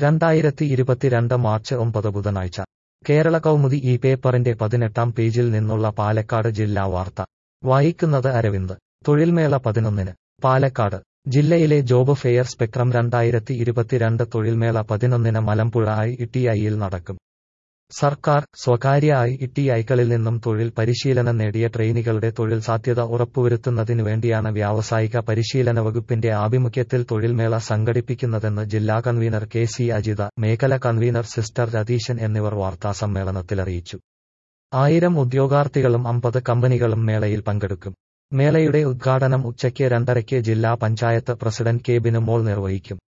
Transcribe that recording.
രണ്ടായിരത്തി ഇരുപത്തിരണ്ട് മാർച്ച് ഒമ്പത് ബുധനാഴ്ച കേരള കൗമുദി ഈ പേപ്പറിന്റെ പതിനെട്ടാം പേജിൽ നിന്നുള്ള പാലക്കാട് ജില്ലാ വാർത്ത വായിക്കുന്നത് അരവിന്ദ് തൊഴിൽമേള പതിനൊന്നിന് പാലക്കാട് ജില്ലയിലെ ജോബ് ഫെയർ സ്പെക്ട്രം രണ്ടായിരത്തി ഇരുപത്തിരണ്ട് തൊഴിൽമേള പതിനൊന്നിന് മലമ്പുഴ ഐ ടി ഐയിൽ നടക്കും സർക്കാർ സ്വകാര്യ ഐ ടി ഐകളിൽ നിന്നും തൊഴിൽ പരിശീലനം നേടിയ ട്രെയിനികളുടെ തൊഴിൽ സാധ്യത ഉറപ്പുവരുത്തുന്നതിനു വേണ്ടിയാണ് വ്യാവസായിക പരിശീലന വകുപ്പിന്റെ ആഭിമുഖ്യത്തിൽ തൊഴിൽമേള സംഘടിപ്പിക്കുന്നതെന്ന് ജില്ലാ കൺവീനർ കെ സി അജിത മേഖല കൺവീനർ സിസ്റ്റർ രതീശൻ എന്നിവർ വാർത്താസമ്മേളനത്തിലറിയിച്ചു ആയിരം ഉദ്യോഗാർത്ഥികളും അമ്പത് കമ്പനികളും മേളയിൽ പങ്കെടുക്കും മേളയുടെ ഉദ്ഘാടനം ഉച്ചയ്ക്ക് രണ്ടരയ്ക്ക് ജില്ലാ പഞ്ചായത്ത് പ്രസിഡന്റ് കെ ബിനുമോൾ നിർവഹിക്കും